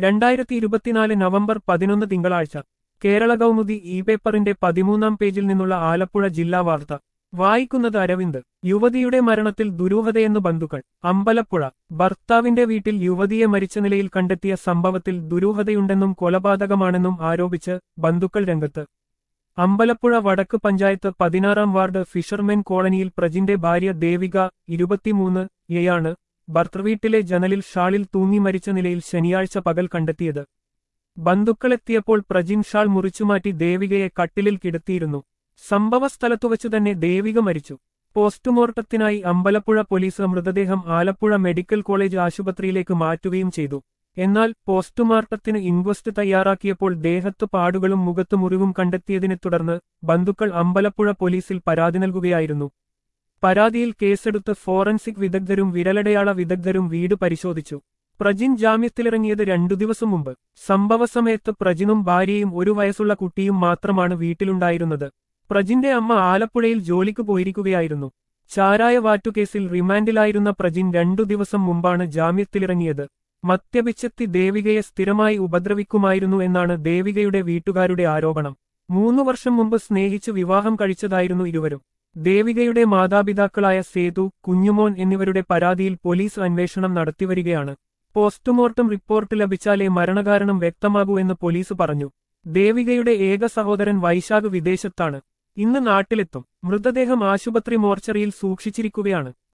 രണ്ടായിരത്തി ഇരുപത്തിനാല് നവംബർ പതിനൊന്ന് തിങ്കളാഴ്ച കേരള കൗമുദി ഇ പേപ്പറിന്റെ പതിമൂന്നാം പേജിൽ നിന്നുള്ള ആലപ്പുഴ ജില്ലാ വാർത്ത വായിക്കുന്നത് അരവിന്ദ് യുവതിയുടെ മരണത്തിൽ ദുരൂഹതയെന്ന് ബന്ധുക്കൾ അമ്പലപ്പുഴ ഭർത്താവിന്റെ വീട്ടിൽ യുവതിയെ മരിച്ച നിലയിൽ കണ്ടെത്തിയ സംഭവത്തിൽ ദുരൂഹതയുണ്ടെന്നും കൊലപാതകമാണെന്നും ആരോപിച്ച് ബന്ധുക്കൾ രംഗത്ത് അമ്പലപ്പുഴ വടക്ക് പഞ്ചായത്ത് പതിനാറാം വാർഡ് ഫിഷർമെൻ കോളനിയിൽ പ്രജിന്റെ ഭാര്യ ദേവിക ഇരുപത്തിമൂന്ന് യെയാണ് ഭർത്തൃവീട്ടിലെ ജനലിൽ ഷാളിൽ തൂങ്ങി മരിച്ച നിലയിൽ ശനിയാഴ്ച പകൽ കണ്ടെത്തിയത് ബന്ധുക്കളെത്തിയപ്പോൾ പ്രജിൻ ഷാൾ മുറിച്ചുമാറ്റി ദേവികയെ കട്ടിലിൽ കിടത്തിയിരുന്നു സംഭവസ്ഥലത്തുവച്ചു തന്നെ ദേവിക മരിച്ചു പോസ്റ്റ്മോർട്ടത്തിനായി അമ്പലപ്പുഴ പോലീസ് മൃതദേഹം ആലപ്പുഴ മെഡിക്കൽ കോളേജ് ആശുപത്രിയിലേക്ക് മാറ്റുകയും ചെയ്തു എന്നാൽ പോസ്റ്റ്മോർട്ടത്തിന് ഇൻക്വസ്റ്റ് തയ്യാറാക്കിയപ്പോൾ ദേഹത്ത് പാടുകളും മുഖത്ത് മുറിവും കണ്ടെത്തിയതിനെ തുടർന്ന് ബന്ധുക്കൾ അമ്പലപ്പുഴ പോലീസിൽ പരാതി നൽകുകയായിരുന്നു പരാതിയിൽ കേസെടുത്ത് ഫോറൻസിക് വിദഗ്ധരും വിരലടയാള വിദഗ്ധരും വീട് പരിശോധിച്ചു പ്രജിൻ ജാമ്യത്തിലിറങ്ങിയത് രണ്ടു ദിവസം മുമ്പ് സംഭവസമയത്ത് പ്രജിനും ഭാര്യയും ഒരു വയസ്സുള്ള കുട്ടിയും മാത്രമാണ് വീട്ടിലുണ്ടായിരുന്നത് പ്രജിന്റെ അമ്മ ആലപ്പുഴയിൽ ജോലിക്ക് പോയിരിക്കുകയായിരുന്നു ചാരായ വാറ്റുകേസിൽ റിമാൻഡിലായിരുന്ന പ്രജിൻ രണ്ടു ദിവസം മുമ്പാണ് ജാമ്യത്തിലിറങ്ങിയത് മദ്യപിച്ചെത്തി ദേവികയെ സ്ഥിരമായി ഉപദ്രവിക്കുമായിരുന്നു എന്നാണ് ദേവികയുടെ വീട്ടുകാരുടെ ആരോപണം മൂന്നു വർഷം മുമ്പ് സ്നേഹിച്ച് വിവാഹം കഴിച്ചതായിരുന്നു ഇരുവരും ദേവികയുടെ മാതാപിതാക്കളായ സേതു കുഞ്ഞുമോൻ എന്നിവരുടെ പരാതിയിൽ പോലീസ് അന്വേഷണം നടത്തിവരികയാണ് പോസ്റ്റ്മോർട്ടം റിപ്പോർട്ട് ലഭിച്ചാലേ മരണകാരണം വ്യക്തമാകൂ എന്ന് പോലീസ് പറഞ്ഞു ദേവികയുടെ ഏക സഹോദരൻ വൈശാഖ് വിദേശത്താണ് ഇന്ന് നാട്ടിലെത്തും മൃതദേഹം ആശുപത്രി മോർച്ചറിയിൽ സൂക്ഷിച്ചിരിക്കുകയാണ്